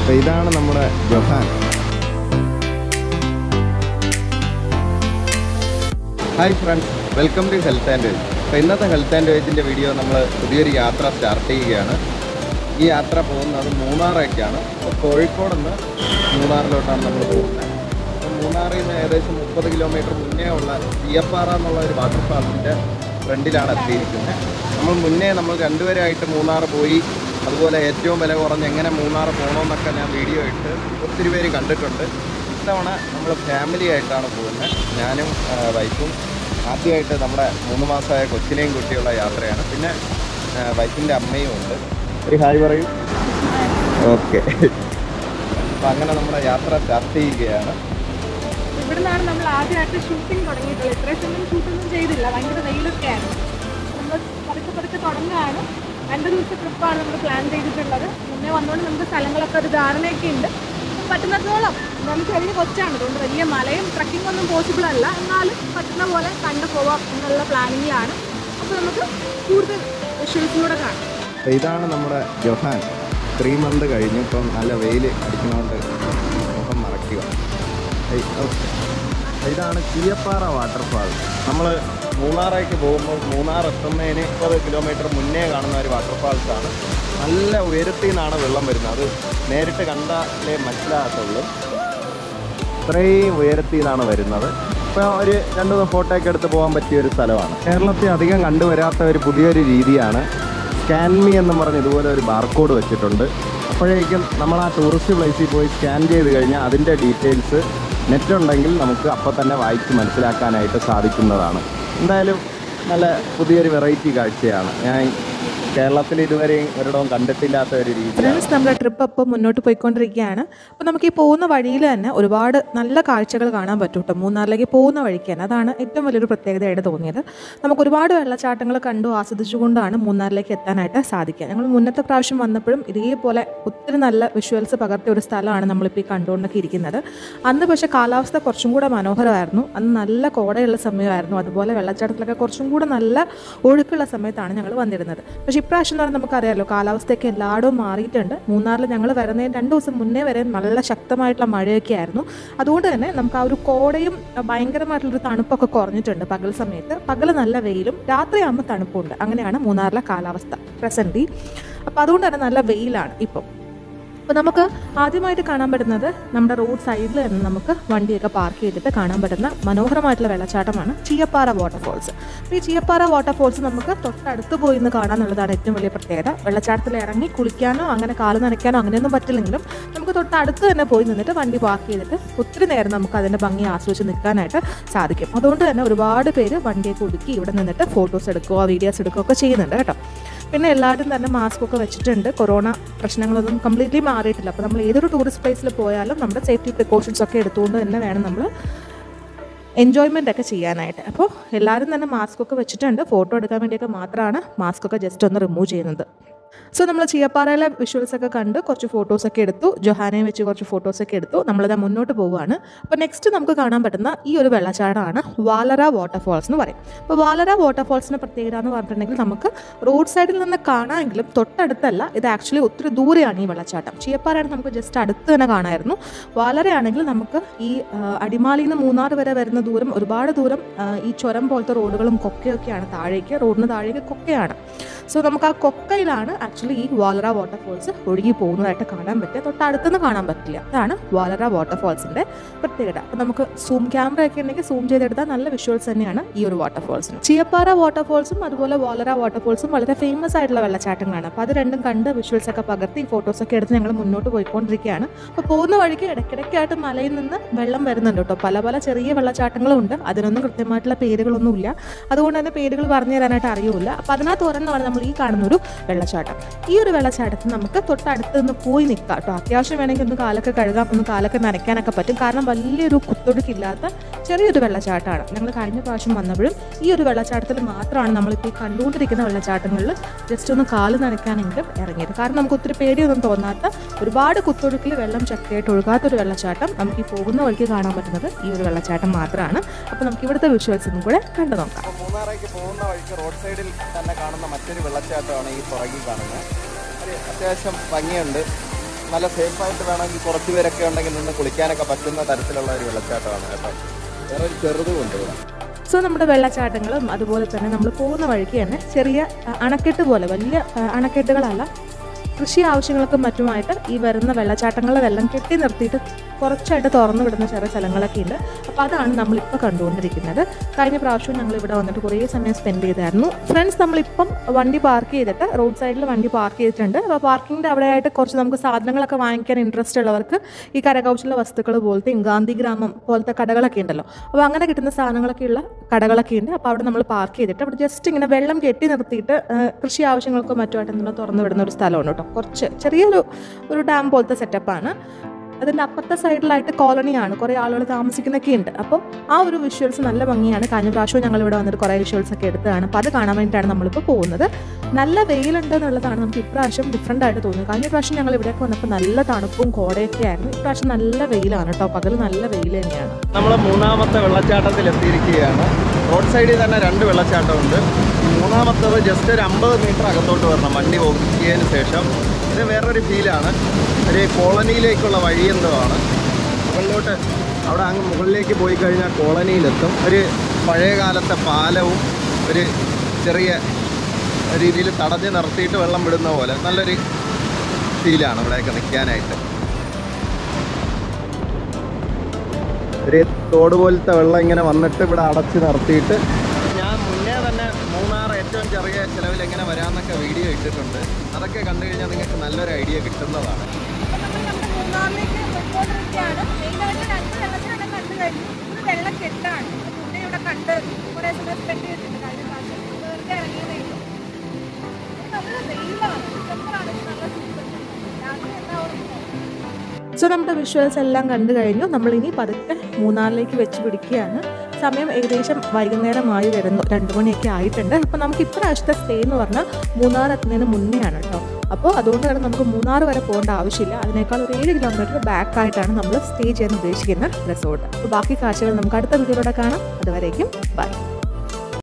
അപ്പോൾ ഇതാണ് നമ്മുടെ Johan hi friends welcome to health and veg അപ്പോൾ ഇന്നത്തെ ഹെൽത്ത് ആൻഡ് വേജിൻ്റെ വീഡിയോ നമ്മൾ പുതിയൊരു യാത്ര സ്റ്റാർട്ട് ചെയ്യുകയാണ് ഈ യാത്ര പോകുന്നത് മൂന്നാറേക്കാണ് അപ്പോൾ കോഴിക്കോട് നിന്ന് മൂന്നാറിലോട്ടാണ് നമ്മൾ പോകുന്നത് അപ്പോൾ മൂന്നാറിൽ നിന്ന് ഏകദേശം മുപ്പത് കിലോമീറ്റർ മുന്നേ ഉള്ള തീയപ്പാറ എന്നുള്ള ഒരു വാട്ടർഫാൾസിൻ്റെ ഫ്രണ്ടിലാണ് എത്തിയിരിക്കുന്നത് നമ്മൾ മുന്നേ നമ്മൾ രണ്ടുപേരായിട്ട് മൂന്നാർ പോയി അതുപോലെ ഏറ്റവും വില കുറഞ്ഞ് എങ്ങനെ മൂന്നാർ പോകണമെന്നൊക്കെ ഞാൻ വീഡിയോ ഇട്ട് ഒത്തിരി പേര് കണ്ടിട്ടുണ്ട് ഇത്തവണ നമ്മൾ ഫാമിലി ആയിട്ടാണ് പോകുന്നത് ഞാനും ആ, വൈഫും ആദ്യമായിട്ട് നമ്മുടെ മൂന്ന് മാസമായ കൊച്ചിനെയും കുട്ടിയുള്ള യാത്രയാണ് പിന്നെ ആ, വൈഫിൻ്റെ അമ്മയും ഉണ്ട് ഒരു ഹായ് പറയൂ ഓക്കെ അപ്പം അങ്ങനെ നമ്മുടെ യാത്ര സ്റ്റാർട്ട് ചെയ്യുകയാണ് ഇവിടുന്നാണ് നമ്മൾ ആദ്യമായിട്ട് ഷൂട്ടിംഗ് തുടങ്ങിയിട്ടുള്ളത് ഇത്രയും സമയം ഷൂട്ടൊന്നും ചെയ്തില്ല ഭയങ്കര വെയിലൊക്കെ ആയിരുന്നു നമ്മൾ പതുക്കെ പതുക്കെ തുടങ്ങുകയാണ് രണ്ട് ദിവസത്തെ ട്രിപ്പാണ് നമ്മൾ പ്ലാൻ ചെയ്തിട്ടുള്ളത് മുന്നേ വന്നുകൊണ്ട് നമുക്ക് സ്ഥലങ്ങളൊക്കെ ഒരു ധാരണയൊക്കെ ഉണ്ട് പറ്റുന്നിടത്തോളം നമ്മൾ ചെറിയ കൊച്ചാണ് അതുകൊണ്ട് വലിയ മലയും ട്രക്കിംഗ് ഒന്നും പോസിബിൾ അല്ല എന്നാലും പറ്റുന്ന പോലെ കണ്ടു പോവാം എന്നുള്ള പ്ലാനിങ്ങിലാണ് അപ്പോൾ നമുക്ക് കൂടുതൽ വിഷ്വൽസിലൂടെ കാണാം അപ്പോൾ ഇതാണ് നമ്മുടെ ജൊഹാൻ ത്രീ മന്ത് കഴിഞ്ഞു ഇപ്പം നല്ല വെയിൽ അടിക്കുന്നതുകൊണ്ട് മുഖം മറയ്ക്കുക ഏയ്, ഓക്കേ. ഇതാണ് കിയപ്പാറ വാട്ടർഫാൾ നമ്മൾ മൂന്നാറേക്ക് പോകുമ്പോൾ മൂന്നാർ എത്തുന്നതിന് മുപ്പത് കിലോമീറ്റർ മുന്നേ കാണുന്ന ഒരു വാട്ടർഫാൾസ് ആണ് നല്ല ഉയരത്തിൽ നിന്നാണ് വെള്ളം വരുന്നത് അത് നേരിട്ട് കണ്ടാലേ മനസ്സിലാകത്തുള്ളൂ ഇത്രയും ഉയരത്തിൽ നിന്നാണ് വരുന്നത് ഇപ്പോൾ ഒരു രണ്ട് മൂന്ന് ഫോട്ടോ ഒക്കെ എടുത്ത് പോകാൻ പറ്റിയ ഒരു സ്ഥലമാണ് കേരളത്തിൽ അധികം കണ്ടുവരാത്ത ഒരു പുതിയൊരു രീതിയാണ് സ്കാൻമി എന്നും പറഞ്ഞ് ഇതുപോലെ ഒരു ബാർകോഡ് വെച്ചിട്ടുണ്ട് അപ്പോഴേക്കും നമ്മൾ ആ ടൂറിസ്റ്റ് പ്ലേസിൽ പോയി സ്കാൻ ചെയ്ത് കഴിഞ്ഞാൽ അതിൻ്റെ ഡീറ്റെയിൽസ് നെറ്റ് ഉണ്ടെങ്കിൽ നമുക്ക് അപ്പോൾ തന്നെ വായിച്ച് മനസ്സിലാക്കാനായിട്ട് സാധിക്കുന്നതാണ് എന്തായാലും നല്ല പുതിയൊരു വെറൈറ്റി കാഴ്ചയാണ് ഞാൻ കേരളത്തിൽ ഇതുവരെയും ഒരിടവും കണ്ടിട്ടില്ലാത്ത ഒരു രീതിയാണ് ഫ്രണ്ട്സ് നമ്മുടെ ട്രിപ്പ് അപ്പോൾ മുന്നോട്ട് പോയിക്കൊണ്ടിരിക്കുകയാണ് അപ്പോൾ നമുക്ക് ഈ പോകുന്ന വഴിയിൽ തന്നെ ഒരുപാട് നല്ല കാഴ്ചകൾ കാണാൻ പറ്റും കേട്ടോ മൂന്നാറിലേക്ക് പോകുന്ന വഴിക്ക് തന്നെ അതാണ് ഏറ്റവും വലിയൊരു പ്രത്യേകതയായിട്ട് തോന്നിയത് നമുക്ക് ഒരുപാട് വെള്ളച്ചാട്ടങ്ങൾ കണ്ടു ആസ്വദിച്ചുകൊണ്ടാണ് മൂന്നാറിലേക്ക് എത്താനായിട്ട് സാധിക്കുക ഞങ്ങൾ മുന്നത്തെ പ്രാവശ്യം വന്നപ്പോഴും ഇതേപോലെ ഒത്തിരി നല്ല വിഷ്വൽസ് പകർത്തിയ ഒരു സ്ഥലമാണ് നമ്മളിപ്പോൾ ഈ കണ്ടുകൊണ്ടൊക്കെ ഇരിക്കുന്നത് അന്ന് പക്ഷേ കാലാവസ്ഥ കുറച്ചും കൂടെ മനോഹരമായിരുന്നു അന്ന് നല്ല കോടയുള്ള സമയമായിരുന്നു അതുപോലെ വെള്ളച്ചാട്ടത്തിലൊക്കെ കുറച്ചും കൂടെ നല്ല ഒഴുക്കുള്ള സമയത്താണ് ഞങ്ങൾ വന്നിരുന്നത് പക്ഷേ ഇപ്രാവശ്യം എന്ന് പറഞ്ഞാൽ നമുക്കറിയാമല്ലോ കാലാവസ്ഥയൊക്കെ എല്ലായിടവും മാറിയിട്ടുണ്ട് മൂന്നാറിൽ ഞങ്ങൾ വരുന്നതിന് രണ്ട് ദിവസം മുന്നേ വരെ നല്ല ശക്തമായിട്ടുള്ള മഴയൊക്കെ ആയിരുന്നു അതുകൊണ്ട് തന്നെ നമുക്ക് ആ ഒരു കോടയും അഹ് ഭയങ്കരമായിട്ടുള്ളൊരു തണുപ്പൊക്കെ കുറഞ്ഞിട്ടുണ്ട് പകൽ സമയത്ത് പകൽ നല്ല വെയിലും രാത്രിയാകുമ്പോൾ തണുപ്പുണ്ട് അങ്ങനെയാണ് മൂന്നാറിലെ കാലാവസ്ഥ പ്രസൻറ്റ്ലി അപ്പോൾ അതുകൊണ്ട് തന്നെ നല്ല വെയിലാണ് ഇപ്പം അപ്പോൾ നമുക്ക് ആദ്യമായിട്ട് കാണാൻ പറ്റുന്നത് നമ്മുടെ റോഡ് സൈഡിൽ തന്നെ നമുക്ക് വണ്ടിയൊക്കെ പാർക്ക് ചെയ്തിട്ട് കാണാൻ പറ്റുന്ന മനോഹരമായിട്ടുള്ള വെള്ളച്ചാട്ടമാണ് ചീയപ്പാറ വാട്ടർഫോൾസ് അപ്പോൾ ഈ ചീയപ്പാറ വാട്ടർഫോൾസ് നമുക്ക് തൊട്ടടുത്ത് പോയി നിന്ന് കാണാന്നുള്ളതാണ് ഏറ്റവും വലിയ പ്രത്യേകത വെള്ളച്ചാട്ടത്തിൽ ഇറങ്ങി കുളിക്കാനോ അങ്ങനെ കാല് നനയ്ക്കാനോ അങ്ങനെയൊന്നും പറ്റില്ലെങ്കിലും നമുക്ക് തൊട്ടടുത്ത് തന്നെ പോയി നിന്നിട്ട് വണ്ടി പാർക്ക് ചെയ്തിട്ട് ഒത്തിരി നേരം നമുക്ക് അതിൻ്റെ ഭംഗി ആസ്വദിച്ച് നിൽക്കാനായിട്ട് സാധിക്കും അതുകൊണ്ട് തന്നെ ഒരുപാട് പേര് വണ്ടിയൊക്കെ ഒതുക്കി ഇവിടെ നിന്നിട്ട് ഫോട്ടോസ് എടുക്കുകയോ വീഡിയോസ് എടുക്കുകയോ ഒക്കെ ചെയ്യുന്നുണ്ട് കേട്ടോ പിന്നെ എല്ലാവരും തന്നെ മാസ്ക് ഒക്കെ വെച്ചിട്ടുണ്ട് കൊറോണ പ്രശ്നങ്ങളൊന്നും കംപ്ലീറ്റ്ലി മാറിയിട്ടില്ല അപ്പോൾ നമ്മൾ ഏതൊരു ടൂറിസ്റ്റ് പ്ലേസിൽ പോയാലും നമ്മുടെ സേഫ്റ്റി പ്രിക്കോഷൻസ് ഒക്കെ എടുത്തുകൊണ്ട് തന്നെ വേണം നമ്മൾ എൻജോയ്മെൻ്റ് ഒക്കെ ചെയ്യാനായിട്ട് അപ്പോൾ എല്ലാവരും തന്നെ മാസ്ക് ഒക്കെ വെച്ചിട്ടുണ്ട് ഫോട്ടോ എടുക്കാൻ വേണ്ടിയൊക്കെ മാത്രമാണ് മാസ്ക് ഒക്കെ ജസ്റ്റ് ഒന്ന് റിമൂവ് ചെയ്യുന്നത് സോ നമ്മൾ ചീയപ്പാറയിലെ വിഷ്വൽസ് ഒക്കെ കണ്ട് കുറച്ച് ഫോട്ടോസൊക്കെ എടുത്തു ജൊഹാനയെ വെച്ച് കുറച്ച് ഫോട്ടോസൊക്കെ എടുത്തു നമ്മളിത് മുന്നോട്ട് പോവുകയാണ് അപ്പോൾ നെക്സ്റ്റ് നമുക്ക് കാണാൻ പറ്റുന്ന ഈ ഒരു വെള്ളച്ചാട്ടമാണ് വാലറ വാട്ടർഫോൾസ് എന്ന് പറയും അപ്പോൾ വാലറ വാട്ടർഫോൾസിൻ്റെ പ്രത്യേകത എന്ന് പറഞ്ഞിട്ടുണ്ടെങ്കിൽ നമുക്ക് റോഡ് സൈഡിൽ നിന്ന് കാണാമെങ്കിലും തൊട്ടടുത്തല്ല ഇത് ആക്ച്വലി ഒത്തിരി ദൂരെയാണ് ഈ വെള്ളച്ചാട്ടം ചീയപ്പാറയാണ് നമുക്ക് ജസ്റ്റ് അടുത്ത് തന്നെ കാണാമായിരുന്നു വാലറയാണെങ്കിൽ നമുക്ക് ഈ ആ, അടിമാലിയിൽ നിന്ന് മൂന്നാർ വരെ വരുന്ന ദൂരം ഒരുപാട് ദൂരം ആ, ഈ ചുരം പോലത്തെ റോഡുകളും കൊക്കയൊക്കെയാണ് താഴേക്ക് റോഡിന് താഴേക്ക് കൊക്കയാണ് സോ നമുക്ക് ആ കൊക്കയിലാണ് ആക്ച്വലി ഈ വാലറ വാട്ടർഫോൾസ് ഒഴുകി പോകുന്നതായിട്ട് കാണാൻ പറ്റുക തൊട്ടടുത്തുനിന്ന് കാണാൻ പറ്റില്ല അതാണ് വാലറ വാട്ടർഫോൾസിൻ്റെ പ്രത്യേകത അപ്പോൾ നമുക്ക് സൂം ക്യാമറ ഒക്കെ ഉണ്ടെങ്കിൽ സൂം ചെയ്തെടുത്താൽ നല്ല വിഷ്വൽസ് തന്നെയാണ് ഈ ഒരു വാട്ടർഫോൾസിന് ചിയപ്പാറ വാട്ടർഫോൾസും അതുപോലെ വാലറ വാട്ടർഫോൾസും വളരെ ഫേമസ് ആയിട്ടുള്ള വെള്ളച്ചാട്ടങ്ങളാണ് അപ്പോൾ അത് രണ്ടും കണ്ട് വിഷ്വൽസ് ഒക്കെ പകർത്തി ഫോട്ടോസ് ഒക്കെ എടുത്ത് ഞങ്ങൾ മുന്നോട്ട് പോയിക്കൊണ്ടിരിക്കുകയാണ് അപ്പോൾ പോകുന്ന വഴിക്ക് ഇടയ്ക്കിടയ്ക്കായിട്ട് മലയിൽ നിന്ന് വെള്ളം വരുന്നുണ്ട് കേട്ടോ പല പല ചെറിയ വെള്ളച്ചാട്ടങ്ങളും ഉണ്ട് അതിനൊന്നും കൃത്യമായിട്ടുള്ള പേരുകളൊന്നുമില്ല അതുകൊണ്ട് തന്നെ പേരുകൾ പറഞ്ഞു തരാനായിട്ട് അറിയില്ല അപ്പോൾ അതിനകത്ത് ഒരെണ്ണമാണ് നമ്മൾ ഈ കാണുന്ന ഒരു വെള്ളച്ചാട്ടം ഈ ഒരു വെള്ളച്ചാട്ടത്തിൽ നമുക്ക് തൊട്ടടുത്ത് നിന്ന് പോയി നിൽക്കാം കേട്ടോ അത്യാവശ്യം വേണമെങ്കിൽ ഒന്ന് കാലൊക്കെ കഴുകാം ഒന്ന് കാലൊക്കെ നനയ്ക്കാനൊക്കെ പറ്റും കാരണം വലിയൊരു കുത്തൊടുക്കില്ലാത്ത ചെറിയൊരു വെള്ളച്ചാട്ടമാണ് ഞങ്ങൾ കഴിഞ്ഞ പ്രാവശ്യം വന്നപ്പോഴും ഈ ഒരു വെള്ളച്ചാട്ടത്തിൽ മാത്രമാണ് നമ്മളിപ്പോൾ ഈ കണ്ടുകൊണ്ടിരിക്കുന്ന വെള്ളച്ചാട്ടങ്ങളിൽ ജസ്റ്റ് ഒന്ന് കാല് നനയ്ക്കാനെങ്കിലും ഇറങ്ങിയത് കാരണം നമുക്ക് ഒത്തിരി പേടിയൊന്നും തോന്നാത്ത ഒരുപാട് കുത്തൊഴുക്കിൽ വെള്ളം ശക്തിയായിട്ട് ഒഴുകാത്തൊരു വെള്ളച്ചാട്ടം നമുക്ക് ഈ പോകുന്ന വഴിക്ക് കാണാൻ പറ്റുന്നത് ഈ ഒരു വെള്ളച്ചാട്ടം മാത്രമാണ് അപ്പോൾ നമുക്ക് ഇവിടുത്തെ വിഷ്വൽസും കൂടെ കണ്ടു നോക്കാം അപ്പോൾ മൂന്നാറേക്ക് പോകുന്ന വഴിക്ക് റോഡ് സൈഡിൽ തന്നെ കാണുന്ന മറ്റൊരു വെള്ളച്ചാട്ടമാണ് ഈ പുറകിൽ കാണുന്നത് ഒരു അത്യാവശ്യം ഭംഗിയുണ്ട് നല്ല സേഫായിട്ട് വേണമെങ്കിൽ കുറച്ച് പേരൊക്കെ ഉണ്ടെങ്കിൽ നിന്ന് കുളിക്കാനൊക്കെ പറ്റുന്ന തരത്തിലുള്ള ഒരു വെള്ളച്ചാട്ടമാണ് കേട്ടോ വേറെ ഒരു ചെറുതും ഉണ്ട് ഇവിടെ സോ നമ്മുടെ വെള്ളച്ചാട്ടങ്ങളും അതുപോലെ തന്നെ നമ്മൾ പോകുന്ന വഴിക്ക് തന്നെ ചെറിയ ആ, അണക്കെട്ട് പോലെ വലിയ ആ, അണക്കെട്ടുകളല്ല കൃഷി ആവശ്യങ്ങൾക്കും മറ്റുമായിട്ട് ഈ വരുന്ന വെള്ളച്ചാട്ടങ്ങളിലെ വെള്ളം കെട്ടി നിർത്തിയിട്ട് കുറച്ചായിട്ട് തുറന്നു വിടുന്ന ചെറിയ സ്ഥലങ്ങളൊക്കെ ഉണ്ട് അപ്പോൾ അതാണ് നമ്മളിപ്പോൾ കണ്ടുകൊണ്ടിരിക്കുന്നത് കഴിഞ്ഞ പ്രാവശ്യം ഞങ്ങൾ ഇവിടെ വന്നിട്ട് കുറേ സമയം സ്പെൻഡ് ചെയ്തായിരുന്നു ഫ്രണ്ട്സ് നമ്മളിപ്പം വണ്ടി പാർക്ക് ചെയ്തിട്ട് റോഡ് സൈഡിൽ വണ്ടി പാർക്ക് ചെയ്തിട്ടുണ്ട് അപ്പോൾ പാർക്കിങ്ങിൻ്റെ അവിടെയായിട്ട് കുറച്ച് നമുക്ക് സാധനങ്ങളൊക്കെ വാങ്ങിക്കാൻ ഇൻട്രസ്റ്റ് ഉള്ളവർക്ക് ഈ കരകൗശല വസ്തുക്കൾ പോലത്തെ ഗാന്ധി ഗ്രാമം പോലത്തെ കടകളൊക്കെ ഉണ്ടല്ലോ അപ്പോൾ അങ്ങനെ കിട്ടുന്ന സാധനങ്ങളൊക്കെയുള്ള കടകളൊക്കെ ഉണ്ട് അപ്പോൾ അവിടെ നമ്മൾ പാർക്ക് ചെയ്തിട്ട് അവിടെ ജസ്റ്റ് ഇങ്ങനെ വെള്ളം കെട്ടി നിർത്തിയിട്ട് ആ, കൃഷി ആവശ്യങ്ങൾക്കോ മറ്റുമായിട്ട് എന്തെങ്കിലും തുറന്നു വിടുന്ന ഒരു സ്ഥലമാണ് കേട്ടോ കുറച്ച് ചെറിയൊരു ഒരു ഡാം പോലത്തെ സെറ്റപ്പാണ് അതിൻ്റെ അപ്പുറത്തെ സൈഡിലായിട്ട് കോളനിയാണ് കുറേ ആളുകൾ താമസിക്കുന്നൊക്കെ ഉണ്ട് അപ്പോൾ ആ ഒരു വിഷ്വൽസ് നല്ല ഭംഗിയാണ് കഴിഞ്ഞ പ്രാവശ്യം ഞങ്ങൾ ഇവിടെ വന്നിട്ട് കുറേ വിഷ്വൽസ് ഒക്കെ എടുത്തതാണ് അപ്പോൾ അത് കാണാൻ വേണ്ടിയിട്ടാണ് നമ്മളിപ്പോൾ പോകുന്നത് നല്ല വെയിലുണ്ട് എന്നുള്ളതാണ് നമുക്ക് ഇപ്രാവശ്യം ഡിഫറെൻ്റ് ആയിട്ട് തോന്നുന്നത് കഴിഞ്ഞ പ്രാവശ്യം ഞങ്ങൾ ഇവിടേക്ക് വന്നപ്പോൾ നല്ല തണുപ്പും കോടയൊക്കെ ആയിരുന്നു ഇപ്രാവശ്യം നല്ല വെയിലാണ് കേട്ടോ പകൽ നല്ല വെയിൽ തന്നെയാണ് നമ്മൾ മൂന്നാമത്തെ വെള്ളച്ചാട്ടത്തിൽ എത്തിയിരിക്കുകയാണ് റോഡ് സൈഡിൽ തന്നെ രണ്ട് വെള്ളച്ചാട്ടമുണ്ട് ഈ മൂന്നാമത്തത് ജസ്റ്റ് ഒരു അമ്പത് മീറ്റർ അകത്തോട്ട് വരണം വണ്ടി പോക്കിയതിന് ശേഷം ഇത് വേറൊരു ഫീലാണ് ഒരു കോളനിയിലേക്കുള്ള വഴിയെന്തോആണ് മുകളിലോട്ട് അവിടെ അങ്ങ് മുകളിലേക്ക് പോയി കഴിഞ്ഞാൽ കോളനിയിലെത്തും ഒരു പഴയകാലത്തെ പാലവും ഒരു ചെറിയ രീതിയിൽ തടഞ്ഞ് നിർത്തിയിട്ട് വെള്ളം വിടുന്ന പോലെ നല്ലൊരു ഫീലാണ് ഇവിടെയൊക്കെ നിൽക്കാനായിട്ട് ഒരു തോട് പോലത്തെ വെള്ളം ഇങ്ങനെ വന്നിട്ട് ഇവിടെ അടച്ച് നിർത്തിയിട്ട് ഞാൻ മുന്നേ തന്നെ മൂന്നാർ ഏറ്റവും ചെറിയ ചിലവിൽ എങ്ങനെ വരാമെന്നൊക്കെ വീഡിയോ ഇട്ടിട്ടുണ്ട് അതൊക്കെ കണ്ടു കഴിഞ്ഞാൽ നിങ്ങൾക്ക് നല്ലൊരു ഐഡിയ കിട്ടുന്നതാണ് അപ്പോൾ നമ്മൾ നമ്മുടെ മൂന്നാറിലേക്ക് പോയിക്കൊണ്ടിരിക്കുകയാണ് മെയിനായിട്ട് രണ്ട് വെള്ളച്ചാട്ടം കണ്ടു കഴിഞ്ഞു ഇത് വെള്ളക്കെട്ടാണ് ഇത് മുന്നേ ഇവിടെ കണ്ട് കുറേ സമയം സ്പെൻഡ് ചെയ്തിട്ടുണ്ട് കഴിഞ്ഞ പ്രാവശ്യം വെറുതെ ഇറങ്ങിയതേ ഉള്ളൂ ഇത് നല്ല വെയിലാണ് ഡിസംബറാണ് ഇത് നല്ല സീസൺ രാത്രി എന്താവും സോ നമ്മുടെ വിഷ്വൽസ് എല്ലാം കണ്ടു കഴിഞ്ഞു നമ്മൾ ഇനി പതുക്കെ മൂന്നാറിലേക്ക് വെച്ച് പിടിക്കുകയാണ് സമയം ഏകദേശം വൈകുന്നേരമായി വരുന്നു രണ്ട് മണിയൊക്കെ ആയിട്ടുണ്ട് അപ്പോൾ നമുക്ക് ഇപ്രാവശ്യത്തെ സ്റ്റേ എന്ന് പറഞ്ഞാൽ മൂന്നാർ എത്തുന്നതിന് മുന്നേ ആണ് കേട്ടോ അപ്പോൾ അതുകൊണ്ട് തന്നെ നമുക്ക് മൂന്നാർ വരെ പോകേണ്ട ആവശ്യമില്ല അതിനേക്കാൾ ഒരു ഏഴ് കിലോമീറ്റർ ബാക്ക് ആയിട്ടാണ് നമ്മൾ സ്റ്റേ ചെയ്യാൻ ഉദ്ദേശിക്കുന്ന റിസോർട്ട് അപ്പോൾ ബാക്കി കാഴ്ചകൾ നമുക്ക് അടുത്ത വീഡിയോയിലൂടെ കാണാം അതുവരേക്കും ബൈ